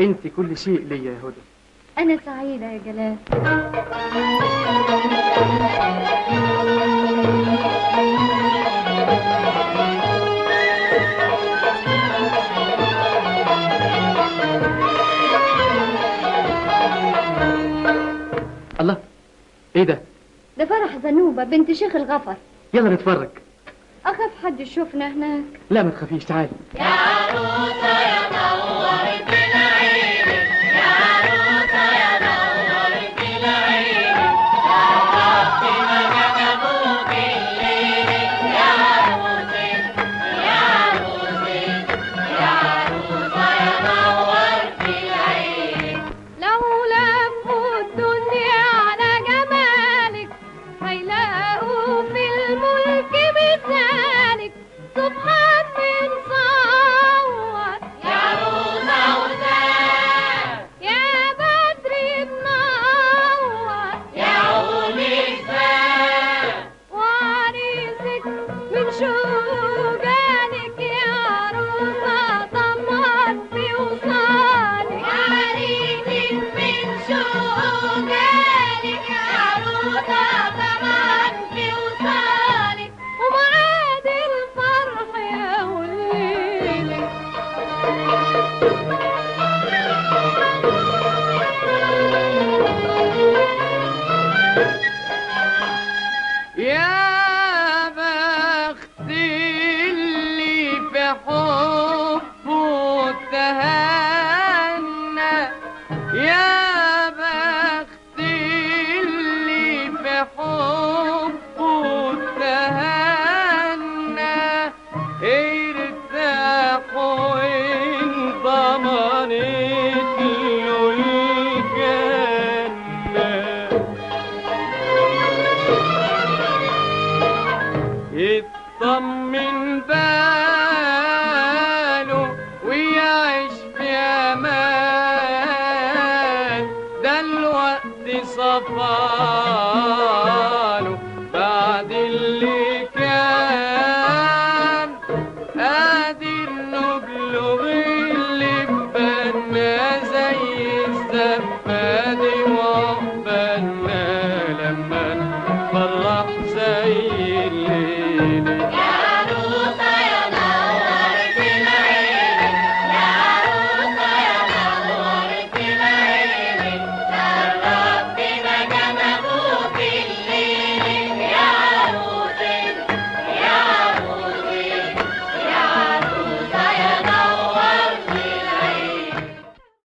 انت كل شيء ليا يا هدى أنا سعيدة يا جلال الله ايه ده ده فرح زنوبة بنت شيخ الغفر يلا نتفرج أخاف حد يشوفنا هناك لا ما تخافيش تعالي يا عروسة